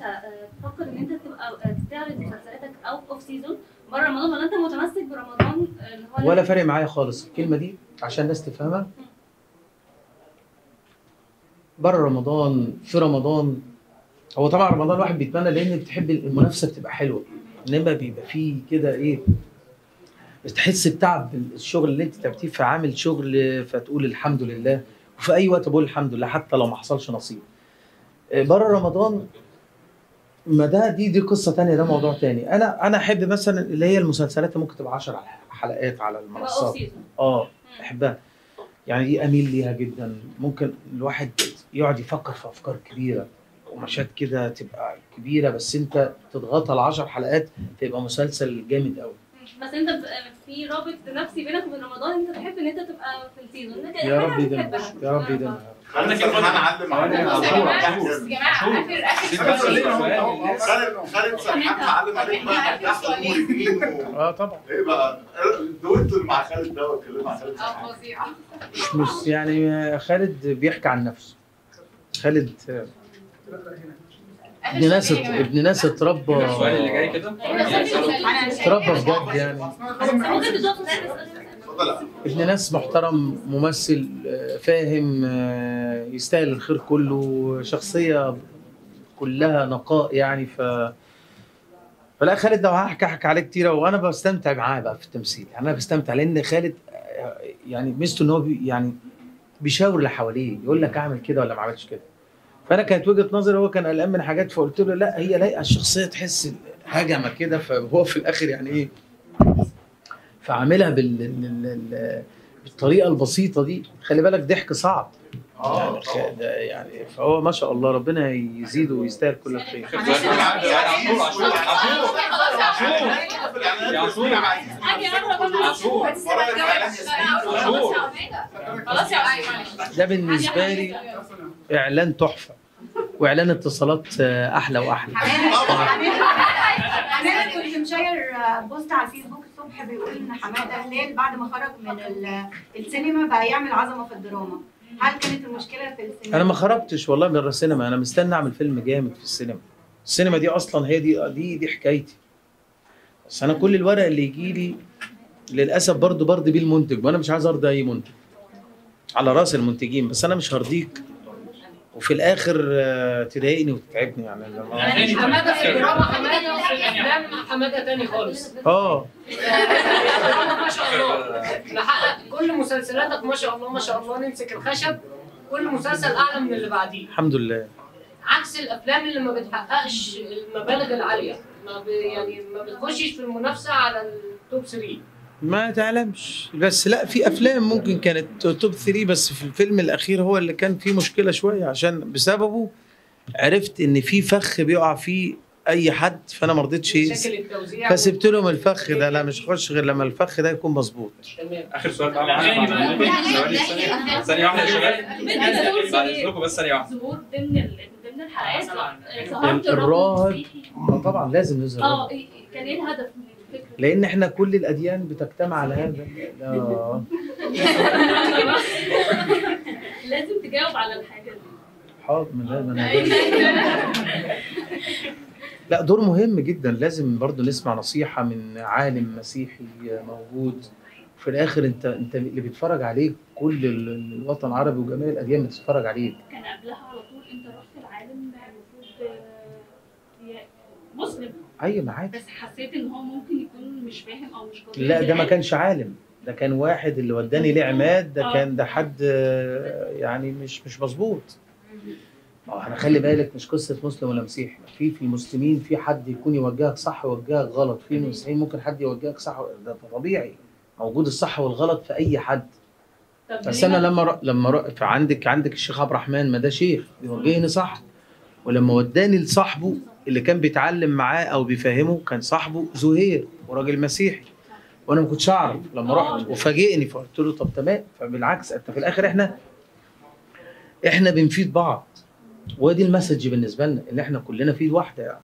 آه، تفكر ان انت تبقى آه، تعرض مسلسلاتك اوت اوف سيزون بره رمضان ولا انت متمسك برمضان آه، اللي هو ولا فارق معايا خالص الكلمه دي عشان الناس تفهمها بره رمضان في رمضان هو طبعا رمضان الواحد بيتمنى لان بتحب المنافسه بتبقى حلوه انما بيبقى فيه كده ايه بتحس بتعب الشغل اللي انت تعبتيه في عامل شغل فتقول الحمد لله وفي اي وقت بقول الحمد لله حتى لو ما حصلش نصيب بره رمضان ما ده دي دي قصه تانية ده موضوع تاني انا انا احب مثلا اللي هي المسلسلات اللي ممكن تبقى 10 حلقات على تبقى اوف المنصات سيزون اه احبها يعني دي اميل ليها جدا ممكن الواحد يقعد يفكر في افكار كبيره ومشاهد كده تبقى كبيره بس انت تضغطها ل 10 حلقات تبقى مسلسل جامد قوي بس انت ب- في رابط نفسي بينك وبين رمضان انت تحب ان انت تبقى في السيزون انت يا حاجة ربي ده بتحبها. يا ربي ده خالد سرحان علم عليك بص يا جماعه خالد بص يا جماعه اخر اخر خالد سرحان معلم عليك بقى تحت المريدين و- اه طبعا ايه بقى دويتو اللي مع خالد ده واتكلموا مع خالد اه سرحان فظيعه مش مش يعني خالد بيحكي عن نفسه خالد آه، آخر ابن ناس سؤال يا جماعة. ابن ناس اتربى السؤال اللي جاي كده اتربى بجد يعني ممكن تضاف اتفضل يا عم. ابن ناس محترم ممثل آه، فاهم آه، يستاهل الخير كله شخصية كلها نقاء يعني ف فلا خالد لو هحكي احكي عليه كتير وانا بستمتع معاه بقى في التمثيل يعني انا بستمتع لان خالد آه، يعني ميزته ان هو بي يعني بيشاور اللي حواليه يقول لك اعمل كده ولا ما اعملش كده فانا كانت وجهه نظري هو كان قلقان من حاجات فقلت له لا هي لايقه الشخصيه تحس هجمه كده فهو في الاخر يعني ايه فعاملها بال... ال- ال- بالطريقه البسيطه دي خلي بالك ضحك صعب اه يعني خ- ده يعني فهو ما شاء الله ربنا يزيده ويستاهل كل الخير آخر سؤال معاك. عاشور عاشور عاشور خلاص يا عاشور عاشور. يا عاشور حاجة قبل ما عاشور. بس ما تجاوبش. عاشور. خلاص يا عاشور ده بالنسبه لي اعلان تحفه واعلان اتصالات آه، احلى واحلى حماده كنت مشير بوست على الفيسبوك الصبح بيقول ان حماده هلال بعد ما خرج من ال- السينما بقى يعمل عظمه في الدراما هل كانت المشكله في السينما؟ انا ما خرجتش والله من السينما انا مستني اعمل فيلم جامد في السينما السينما دي اصلا هي دي دي دي حكايتي بس انا كل الورق اللي يجي لي للاسف برضه برضه بيه المنتج وانا مش عايز ارضي اي منتج على راس المنتجين بس انا مش هرضيك وفي الاخر آه، تضايقني وتتعبني يعني لما- يعني حماده في الدراما حماده وفي الافلام حماده تاني خالص اه الدراما ما شاء الله محقق كل مسلسلاتك ما شاء الله ما شاء الله نمسك الخشب كل مسلسل اعلى من اللي بعديه الحمد لله عكس الافلام اللي ما بتحققش المبالغ العاليه ما ب... يعني ما بتخشش في المنافسه على التوب 3 ما تعلمش بس لا في افلام ممكن كانت توب 3 بس في الفيلم الاخير هو اللي كان فيه مشكله شويه عشان بسببه عرفت ان في فخ بيقع فيه اي حد فانا ما رضيتش مشاكل التوزيع فسبت لهم الفخ ده لا مش هخش غير لما الفخ ده يكون مظبوط تمام اخر سؤال بقى الأغاني معانا بقى. ثواني ثانية ثانية واحدة يا شباب بعد اذنكم بس ثانية واحدة ظهور ضمن ال- ضمن الحلقات طبعاً. آه، ظهرت الراهب. الرب آه طبعا لازم نظهر اه إيه- كان ايه الهدف من الفكره؟ لان احنا كل الاديان بتجتمع على هذا آه. لازم تجاوب على الحاجه دي حاضر من هذا أنا لا دور مهم جدا لازم برضو نسمع نصيحة من عالم مسيحي موجود في الآخر أنت أنت اللي بيتفرج عليك كل ال- الوطن العربي وجميع الأديان بتتفرج عليك كان قبلها على طول انت رحت العالم المفروض آه، ي- مسلم أيوة معاك بس حسيت ان هو ممكن يكون مش فاهم او مش قابل لا ده ما للعلم. كانش عالم ده كان واحد اللي وداني ليه عماد ده آه. كان ده حد آه، يعني مش مش مظبوط ما هو احنا خلي بالك مش قصه مسلم ولا مسيحي في في المسلمين في حد يكون يوجهك صح ويوجهك غلط في المسيحيين ممكن حد يوجهك صح و- ده طبيعي موجود الصح والغلط في اي حد طب بس ليه انا ما- لما ر... لما ر... فعندك عندك الشيخ عبد الرحمن ما ده شيخ بيوجهني صح ولما وداني لصاحبه اللي كان بيتعلم معاه او بيفهمه كان صاحبه زهير وراجل مسيحي وانا ما كنتش اعرف لما آه. رحت وفاجئني فقلت له طب تمام فبالعكس انت في الاخر احنا احنا بنفيد بعض ودي المسج بالنسبه لنا ان احنا كلنا في ايد واحده يعني